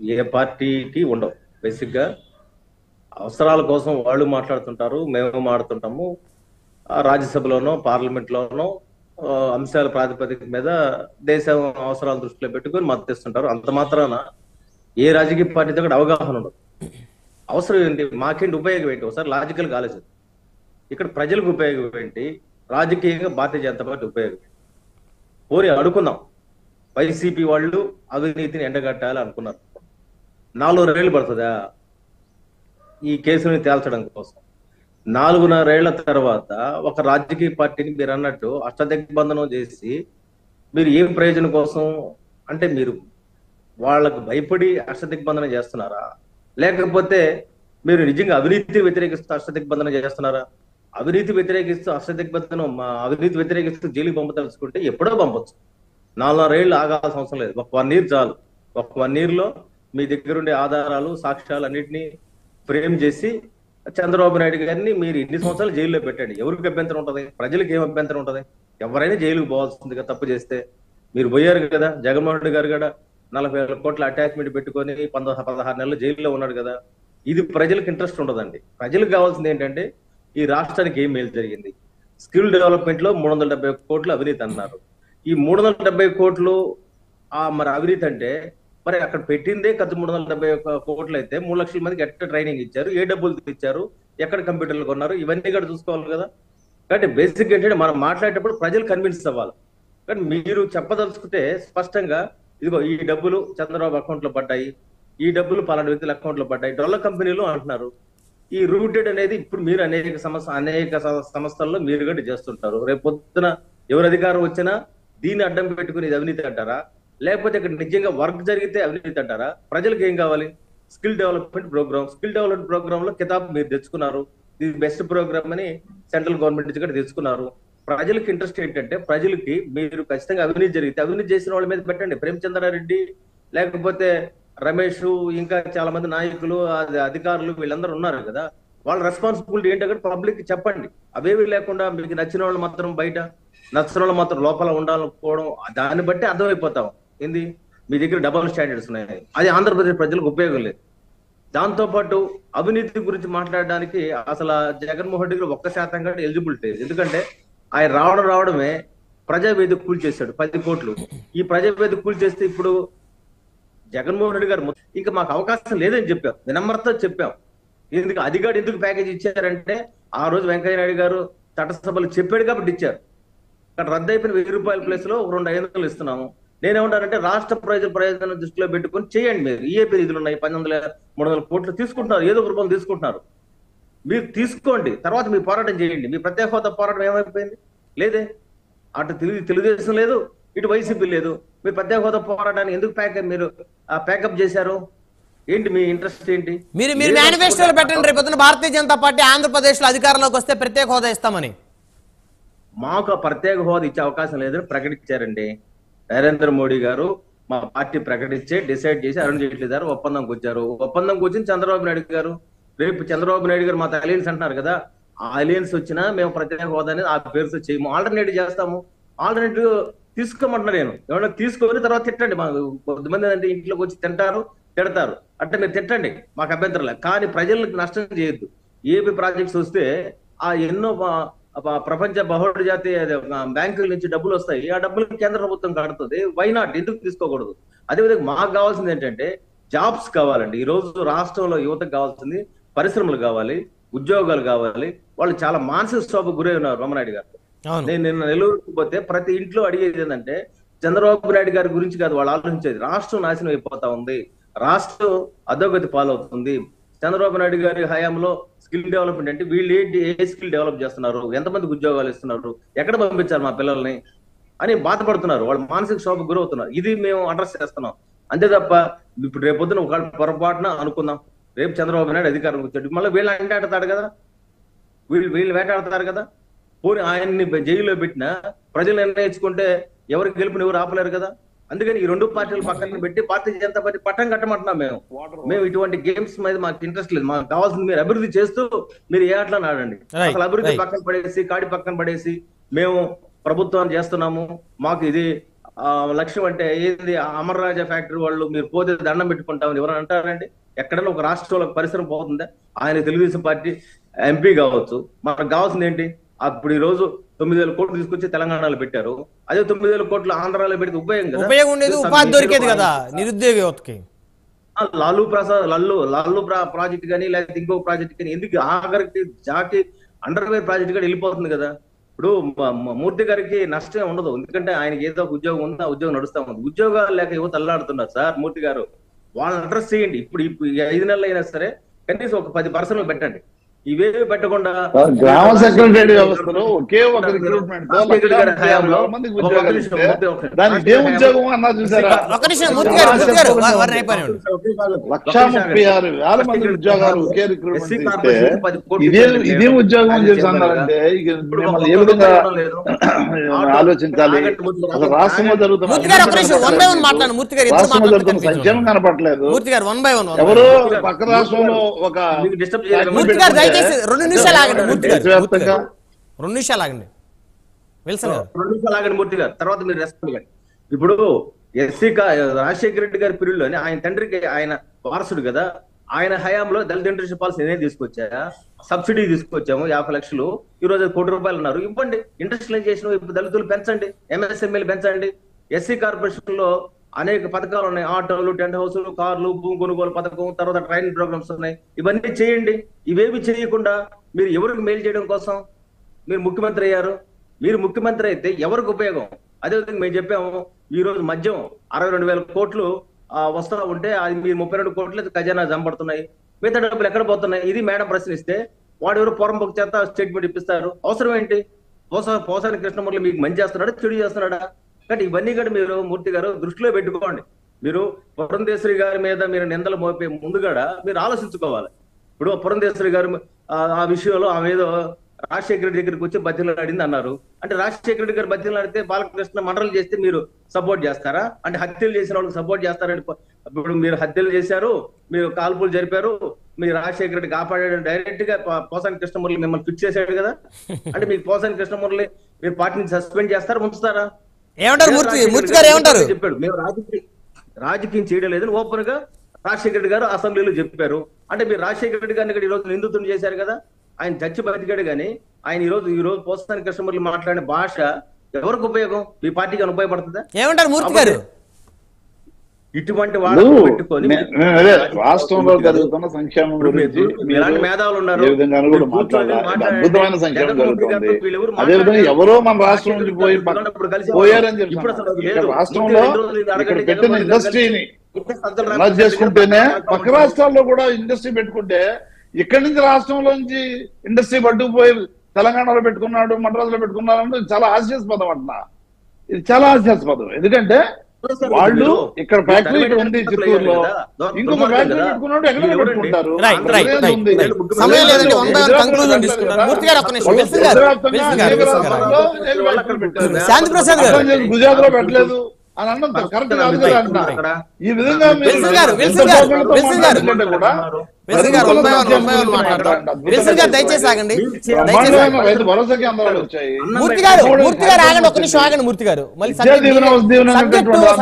ఏ పార్టీకి ఉండవు బేసిక్ గా అవసరాల కోసం వాళ్ళు మాట్లాడుతుంటారు మేము మాట్లాడుతుంటాము ఆ రాజ్యసభలోనో పార్లమెంట్ లోనో ఆ, అంశాల ప్రాతిపదిక మీద దేశం అవసరాల దృష్టిలో పెట్టుకొని మద్దతు ఇస్తుంటారు అంత మాత్రాన ఏ రాజకీయ పార్టీతో కూడా అవగాహన ఉండదు అవసరం ఏంటి మాకేంటి ఉపయోగం ఏంటి ఒకసారి లాజికల్ ఆలోచన ఇక్కడ ప్రజలకు ఉపయోగం ఏంటి రాజకీయంగా భారతీయ జనతా పార్టీ ఉపయోగం ఏంటి? పోరి అడుకుందాం వైసీపీ వాళ్ళు అవినీతిని ఎండగట్టాలి అనుకున్నారు నాలుగున్నరేళ్ళు పడుతుందా ఈ కేసుని తేల్చడం కోసం నాలుగున్నరేళ్ల తర్వాత ఒక రాజకీయ పార్టీని మీరు అన్నట్టు అష్టదిగ్బంధనం చేసి మీరు ఏం ప్రయోజనం కోసం అంటే మీరు వాళ్ళకు భయపడి అష్టదిగ్బంధనం చేస్తున్నారా లేకపోతే మీరు నిజంగా అవినీతి వ్యతిరేకిస్తూ అష్టదిగ్బంధనం చేస్తున్నారా అవినీతి వ్యతిరేకిస్తూ అష్టదిగ్బంధనం మా అవినీతి వ్యతిరేకిస్తూ జైలుకి పంపదలుచుకుంటే ఎప్పుడో పంపొచ్చు నాలుగున్నరేళ్ళు ఆగాల్సిన అవసరం లేదు ఒక వన్ ఇయర్ చాలు ఒక వన్ ఇయర్ లో మీ దగ్గర ఉండే ఆధారాలు సాక్ష్యాలు అన్నిటినీ ఫ్రేమ్ చేసి చంద్రబాబు నాయుడు గారిని మీరు ఇన్ని సంవత్సరాలు జైల్లో పెట్టండి ఎవరికి అభ్యంతరం ఉంటది ప్రజలకు ఏం అభ్యంతరం ఉంటది ఎవరైనా జైలుకు పోవాల్సిందిగా తప్పు చేస్తే మీరు పోయారు కదా జగన్మోహన్ రెడ్డి గారు కూడా నలభై వేల కోట్ల అటాచ్మెంట్ పెట్టుకొని పంద పదహారు నెలలు జైల్లో ఉన్నాడు కదా ఇది ప్రజలకు ఇంట్రెస్ట్ ఉండదండి ప్రజలకు కావాల్సింది ఏంటంటే ఈ రాష్ట్రానికి ఏం మేలు జరిగింది స్కిల్ డెవలప్మెంట్ లో మూడు వందల డెబ్బై కోట్లు అవినీతి అన్నారు ఈ మూడు వందల డెబ్బై కోట్లు ఆ మరి అవినీతి అంటే మరి అక్కడ పెట్టిందే ఖర్చు మూడు వందల డెబ్బై ఒక్క కోట్లు అయితే మూడు లక్షల మందికి ఎట్లా ట్రైనింగ్ ఇచ్చారు ఏ డబ్బులు ఇచ్చారు ఎక్కడ కంప్యూటర్లు కొన్నారు ఇవన్నీ కూడా చూసుకోవాలి కదా కాబట్టి బేసిక్ ఏంటంటే మనం మాట్లాడేటప్పుడు ప్రజలు కన్విన్స్ అవ్వాలి కానీ మీరు చెప్పదలుచుకుంటే స్పష్టంగా ఇదిగో ఈ డబ్బులు చంద్రబాబు అకౌంట్ లో పడ్డాయి ఈ డబ్బులు పలానా వ్యక్తుల అకౌంట్ లో పడ్డాయి డొల్ల కంపెనీలు అంటున్నారు ఈ రూటెడ్ అనేది ఇప్పుడు మీరు అనేక సమస్య అనేక స- సంస్థల్లో మీరు కూడా చేస్తుంటారు రేపు పొద్దున ఎవరు అధికారం వచ్చినా దీన్ని అడ్డం పెట్టుకుని ఇది అవినీతి అంటారా లేకపోతే ఇక్కడ నిజంగా వర్క్ జరిగితే అవినీతి అంటారా ప్రజలకు ఏం కావాలి skill development program skill development program లో కితాబ్ మీరు తెచ్చుకున్నారు ఇది బెస్ట్ ప్రోగ్రామ్ అని సెంట్రల్ గవర్నమెంట్ నుంచి కూడా తెచ్చుకున్నారు ప్రజలకు ఇంట్రెస్ట్ ఏంటంటే ప్రజలకి మీరు ఖచ్చితంగా అవినీతి జరిగితే అవినీతి చేసిన వాళ్ళ మీద పెట్టండి ప్రేమచంద్రారెడ్డి లేకపోతే రమేష్ ఇంకా చాలా మంది నాయకులు అది అధికారులు వీళ్ళందరూ ఉన్నారు కదా వాళ్ళ రెస్పాన్సిబిలిటీ ఏంటంటే పబ్లిక్ చెప్పండి అవేవి లేకుండా మీకు నచ్చిన వాళ్ళు మాత్రం బయట నచ్చిన వాళ్ళు మాత్రం లోపల ఉండాలనుకోవడం దాన్ని బట్టి అర్థమైపోతాం ఏంది మీ దగ్గర డబుల్ స్టాండర్డ్స్ ఉన్నాయి అది ఆంధ్రప్రదేశ్ ప్రజలకు ఉపయోగం లేదు దాంతో పాటు అవినీతి గురించి మాట్లాడడానికి అసలు ఆ జగన్మోహన్ రెడ్డి గారు ఒక్క శాతం కంటే ఎలిజిబిలిటీ లేదు ఎందుకంటే ఆయన రావడం రావడమే ప్రజావేదిక కూల్చేశాడు పది కోట్లు ఈ ప్రజావేదిక కూల్చేస్తే ఇప్పుడు జగన్మోహన్ రెడ్డి గారు మొత్తం- ఇంకా మాకు అవకాశం లేదని చెప్పాం వినమ్రత చెప్పాం ఎందుకు అధికారులు ఎందుకు ప్యాకేజ్ ఇచ్చారంటే ఆ రోజు వెంకయ్య నాయుడు గారు చట్టసభలు చెప్పాడు కాబట్టి ఇచ్చారు అక్కడ రద్దు అయిపోయిన వెయ్యి రూపాయల ప్లేస్ లో ఒక రెండు ఐదు వందలు ఇస్తున్నాము నేనేమంటానంటే రాష్ట్ర ప్రజల ప్రయోజనం దృష్టిలో పెట్టుకొని చేయండి మీరు ఈఏపీ నిధులు ఉన్నాయి పది వందల మూడు వందల కోట్లు తీసుకుంటున్నారు ఏదో ఒక రూపంలో తీసుకుంటున్నారు మీరు తీసుకోండి తర్వాత మీరు పోరాటం చేయండి మీ ప్రత్యేక హోదా పోరాటం ఏమైపోయింది లేదే అటు తెలుగు తెలుగుదేశం లేదు ఇటు వైసీపీ లేదు మీ ప్రత్యేక హోదా పోరాటాన్ని ఎందుకు ప్యాకప్ మీరు ప్యాకప్ చేశారు ఏంటి మీ ఇంట్రెస్ట్ ఏంటి మీరు మీరు ఏదో మేనిఫెస్టోలో పెట్టండి రేపు పొద్దున్న భారతీయ జనతా పార్టీ ఆంధ్రప్రదేశ్లో అధికారంలోకి వస్తే ప్రత్యేక హోదా ఇస్తామని మాకు ఆ ప్రత్యేక హోదా ఇచ్చే అవకాశం లేదని ప్రకటించారండి నరేంద్ర మోడీ గారు మా పార్టీ ప్రకటించే డిసైడ్ చేసి అరుణ్ జైట్లీ గారు ఒప్పందంకి వచ్చారు ఒప్పందంకి వచ్చింది చంద్రబాబు నాయుడు గారు రేపు చంద్రబాబు నాయుడు గారు మాతో అలయన్స్ అంటున్నారు కదా ఆ అలయన్స్ వచ్చినా మేము ప్రత్యేక హోదా అనేది ఆ పేరుతో చేయము ఆల్టర్నేటివ్ చేస్తాము ఆల్టర్నేటివ్ తీసుకోమంటున్నా నేను ఏమన్నా తీసుకొని తర్వాత తిట్టండి మా కొద్దిమంది అంటే ఇంట్లోకి వచ్చి తింటారు తిడతారు అంటే మీరు తిట్టండి మాకు అభ్యంతరం లేదు కానీ ప్రజలకు నష్టం చేయొద్దు ఏపీ ప్రాజెక్ట్స్ వస్తే ఆ ఎన్నో ప- ప- ప్రపంచ బహుళ జాతీయ బ్యాంకుల నుంచి డబ్బులు వస్తాయి ఆ డబ్బులు కేంద్ర ప్రభుత్వం కడుతుంది వై నాట్ ఎందుకు తీసుకోకూడదు అదేవిధంగా మాకు కావాల్సింది ఏంటంటే జాబ్స్ కావాలండి ఈ రోజు రాష్ట్రంలో యువతకు కావాల్సింది పరిశ్రమలు కావాలి ఉద్యోగాలు కావాలి వాళ్ళు చాలా మానసిక శోభ గురై ఉన్నారు రమణాయుడు గారు అవును నేను నిన్న నెల్లూరుకు పోతే ప్రతి ఇంట్లో అడిగేది ఏంటంటే చంద్రబాబు నాయుడు గారి గురించి కాదు వాళ్ళు ఆలోచించేది రాష్ట్రం నాశనం అయిపోతా ఉంది రాష్ట్రం అధోగతి పాలవుతుంది చంద్రబాబు నాయుడు గారి హయాంలో స్కిల్ డెవలప్మెంట్ అంటే వీళ్ళు ఏంటి ఏ స్కిల్ డెవలప్ చేస్తున్నారు ఎంతమందికి ఉద్యోగాలు ఇస్తున్నారు ఎక్కడ పంపించారు మా పిల్లల్ని అని బాధపడుతున్నారు వాళ్ళు మానసిక శోభకు గురవుతున్నారు ఇది మేము అడ్రస్ చేస్తున్నాం అంతే తప్ప ఇప్పుడు రేపు పొద్దున ఒక పొరపాటున అనుకుందాం రేపు చంద్రబాబు నాయుడు అధికారం వచ్చాడు మళ్ళీ వీళ్ళు అంటే ఆడతాడు కదా వీళ్ళు వీళ్ళు వేటాడతారు కదా పోనీ ఆయన్ని జైల్లో పెట్టినా ప్రజలు నిర్ణయించుకుంటే ఎవరికి గెలుపుని ఎవరు ఆపలేరు కదా అందుకని ఈ రెండు పార్టీలు పక్కన పెట్టి భారతీయ జనతా పార్టీ పట్టం కట్టమంటున్నాం మేము మేము ఇటువంటి గేమ్స్ మీద మాకు ఇంట్రెస్ట్ లేదు మాకు కావాల్సింది మీరు అభివృద్ధి చేస్తూ మీరు ఏ ఆటలో ఆడండి Right, అసలు అభివృద్ధి right. పక్కన పడేసి కాడి పక్కన పడేసి మేము ప్రభుత్వాన్ని చేస్తున్నాము మాకు ఇది ఆ, లక్ష్యం అంటే ఏంది ఆ అమర్ రాజా ఫ్యాక్టరీ వాళ్ళు మీరు పోతే దండం పెట్టుకుంటామని ఎవరైనా అంటారండి ఎక్కడైనా ఒక రాష్ట్రంలో ఒక పరిసరం పోతుందా ఆయన తెలుగుదేశం పార్టీ ఎంపీ కావచ్చు మనకు కావాల్సింది ఏంటి అప్పుడు ఈ రోజు తొమ్మిది వేల కోట్లు తీసుకొచ్చి తెలంగాణలో పెట్టారు అదే తొమ్మిది వేల కోట్లు ఆంధ్రాలో పెడితే ఉపయోగం కదా ఉపయోగం ఉండేది ఉపాధి దొరికేది కదా నిరుద్యోగ యువతకి ఆ లాలూ ప్రసాద్ లల్లు లాలు ప్రా- ప్రాజెక్ట్ కానీ లేకపోతే ఇంకో ప్రాజెక్ట్ కానీ ఎందుకు ఆఖరికి జాకి అండర్వేర్ ప్రాజెక్ట్ కూడా వెళ్ళిపోతుంది కదా ఇప్పుడు మ- మ- మూర్తి గారికి నష్టం ఉండదు ఎందుకంటే ఆయనకి ఏదో ఒక ఉద్యోగం ఉంది ఆ ఉద్యోగం నడుస్తా ఉంది ఉద్యోగాలు లేక యువత అల్లాడుతున్నారు సార్ మూర్తి గారు వాళ్ళని అడ్రస్ చేయండి ఇప్పుడు ఇప్పుడు ఈ ఐదు నెలలు అయినా సరే కనీసం ఒక పది పర్సెంట్ పెట్టండి ఇవేవి పెట్టకుండా గ్రామ సెక్రటరీ వ్యవస్థలో ఒకే ఒక రిక్రూట్మెంట్ తో రాజశేఖర్ గారి లక్ష హయాంలో వేల మందికి ఒక ఉద్యోగాలు నిమిషం, ఇస్తే మూర్తి ఒక- దానికి ఏ ఉద్యోగం అన్నా చూసారా ఒక నిమిషం మూర్తి గారు మూర్తి గారు వా- వారిని అయిపోయాడు లక్ష ముప్పై ఆరు వేల మంది ఉద్యోగాలు ఒకే రిక్రూట్మెంట్ ఇస్తే ఇదే ఇదే ఉద్యోగం అని చెప్పి అన్నారంటే ఇక మిమ్మల్ని ఏ విధంగా ఆలోచించాలి అసలు రాష్ట్రంలో జరుగుతున్న మూర్తి గారు ఒక నిమిషం వన్ బై వన్ మాట్లాడండి మూర్తి గారు ఎందుకు రాష్ట్రంలో జరుగుతున్న సంక్షేమం మాట్లాడుతున్నారు కనపట్లేదు మూర్తి గారు వన్ బై వన్ ఎవరో పక్క రాష్ట్రంలో ఒక మీకు డిస్టర్బ్ చేయాలి మూర్తి గారు దయచేసి రెండు నిమిషాలు ఆగండి మూర్తి గారు మూర్తి దేశవ్యాప్తంగా గారు. రెండు నిమిషాలు ఆగండి విల్సన్ గారు రెండు నిమిషాలు ఆగండి మూర్తి గారు తర్వాత మీరు రెస్పాండ్ కండి ఇప్పుడు ఎస్సీ రాజశేఖర రెడ్డి గారి పీరియడ్ లోనే ఆయన తండ్రికి ఆయన వారసుడు కదా ఆయన హయాంలో దళిత ఇండస్ట్రీ పాలసీ నేనే తీసుకొచ్చా సబ్సిడీ తీసుకొచ్చాము యాభై లక్షలు ఈ రోజు అది కోటి రూపాయలు ఉన్నారు ఇవ్వండి ఇండస్ట్రియలైజేషన్ ఇప్పుడు దళితులు పెంచండి ఎంఎస్ఎంఈలు పెంచండి ఎస్సీ కార్పొరేషన్ లో అనేక పథకాలు ఉన్నాయి ఆటోలు టెంట్ హౌసులు కార్లు భూమి కొనుగోలు పథకం తర్వాత ట్రైనింగ్ ప్రోగ్రామ్స్ ఉన్నాయి ఇవన్నీ చేయండి ఇవేవి చేయకుండా మీరు ఎవరికి మేలు చేయడం కోసం మీరు ముఖ్యమంత్రి అయ్యారు మీరు ముఖ్యమంత్రి అయితే ఎవరికి ఉపయోగం అదేవిధంగా మేము చెప్పాము ఈ రోజు మద్యం అరవై రెండు వేల కోట్లు ఆ, వస్తా ఉంటే అది మీరు ముప్పై రెండు కోట్లు ఖజానా జంపడుతున్నాయి మిగతా డబ్బులు ఎక్కడ పోతున్నాయి ఇది మేడం ప్రశ్నిస్తే వాడు ఎవరు పొరంపొక్క చేత స్టేట్మెంట్ ఇప్పిస్తారు అవసరం ఏంటి పోసా పోసాని కృష్ణమూర్తి మీకు మంచి చేస్తున్నాడా చెడు చేస్తున్నాడా కానీ ఇవన్నీ కూడా మీరు మూర్తి గారు దృష్టిలో పెట్టుకోండి మీరు పురంధేశ్వరి గారి మీద మీరు నిందలు మోపే ముందుగా మీరు ఆలోచించుకోవాలి ఇప్పుడు పురంధేశ్వరి గారు ఆ, ఆ విషయంలో ఆమె ఏదో రాజశేఖర రెడ్డి దగ్గరికి వచ్చి బతిలాడింది అన్నారు అంటే రాజశేఖర రెడ్డి గారు బతిలాడితే బాలకృష్ణ మండలం చేస్తే మీరు సపోర్ట్ చేస్తారా అంటే హత్యలు చేసిన వాళ్ళకి సపోర్ట్ చేస్తారంటే ఇప్పుడు మీరు హత్యలు చేశారు మీరు కాల్పులు జరిపారు మీరు రాజశేఖర రెడ్డి కాపాడాడు డైరెక్ట్ గా ప- పోసాని కృష్ణమురళి మిమ్మల్ని ఫిక్స్ చేశాడు కదా అంటే మీకు పోసాని కృష్ణమురళి మీరు పార్టీని సస్పెండ్ చేస్తారా ఉంచుతారా ఏమంటారు మూర్తి మూర్తి గారు ఏమంటారు చెప్పాడు మేము రాజకీయ రాజకీయం చేయడం లేదని ఓపెన్ గా రాజశేఖర రెడ్డి గారు అసెంబ్లీలో చెప్పారు అంటే మీరు రాజశేఖర రెడ్డి గారిని ఇక్కడ ఈ రోజు నిందితులు చేశారు కదా ఆయన చచ్చి బతికాడు కానీ ఆయన ఈ రోజు ఈ రోజు పోస్తాని కృష్ణమురళి మాట్లాడిన భాష ఎవరికి ఉపయోగం మీ పార్టీకి అని ఉపయోగపడుతుందా ఏమంటారు మూర్తి గారు ఇటువంటి ఇప్పుడు వాళ్ళని పెట్టుకొని మే- మే- అదే రాష్ట్రంలో జరుగుతున్న సంక్షేమం ఇప్పుడు గురించి మీరు- మీరు ఎలాంటి మేధావులు ఉన్నారు? ఏ విధంగా కూడా మీరు కూర్చొని మాట్లాడాలి మాట్లాడండి. అద్భుతమైన సంక్షేమం జగన్మోహన్ రెడ్డి జరుగుతుంది గారు వీళ్ళెవరు అదే విధంగా మాట్లాడారు? ఎవరో మన రాష్ట్రం నుంచి పోయి పక్క- ఇప్పుడు కలిసి పోయారని చెప్పి ఇప్పుడు అసలు ఇక్కడ లేదు. రాష్ట్రంలో రెండు రోజులు ఇది ఇక్కడ అడగండి, పెట్టిన జగన్మోహన్ రెడ్డి గారు ఇండస్ట్రీని ఇప్పుడు సజ్జల అలా రామకృష్ణ చేసుకుంటేనే గారు పక్క రాష్ట్రాల్లో కూడా ఇండస్ట్రీ పెట్టుకుంటే ఇక్కడి నుంచి రాష్ట్రంలోంచి ఇండస్ట్రీ పట్టుకుపోయి తెలంగాణలో పెట్టుకున్నాడు మద్రాసులో పెట్టుకున్నాడు అంటే చాలా హాస్యాస్పదం అంటున్నా ఇది చాలా హాస్యాస్పదం ఎందుకంటే వాళ్ళు ఇక్కడ ఫ్యాక్టరీ ఇక్కడ ఉంది చిత్తూరులో ఇంకొక ఫ్యాక్టరీ పెట్టుకున్నాడు ఎక్కడ పెట్టుకుంటారు రైట్ రైట్ అక్కడ రైట్ ఉంది. రైట్. సమయం లేదండి వన్ బై వన్ కంక్లూజన్ తీసుకుంటారు మూర్తి గారు ఒక్క నిమిషం విల్సన్ గారు విల్సన్ గారు విల్సన్ గారు శాంతి ప్రసాద్ గారు గుజరాత్ లో పెట్టలేదు అని అన్నంత కరెక్ట్ కాదు కదా అంటున్నా ఈ విధంగా మీరు విల్సన్ గారు, ఎంత విల్సన్ గారు, పోగొట్టుతో విల్సన్ గారు. మాట్లాడుతుంటే కూడా విల్సన్ గారు one by one one by one మాట్లాడతారు విల్సన్ గారు దయచేసి ఆగండి దయచేసి బ్రహ్మాండమైన ఆగండి. రైతు భరోసాకి అందరాలు వచ్చాయి మూర్తి గారు మూర్తి గారు ఆగండి ఒక నిమిషం ఆగండి మూర్తి గారు మళ్ళీ విద్యా దీవెన, వసతి దీవెన సబ్జెక్టు అనేటటువంటి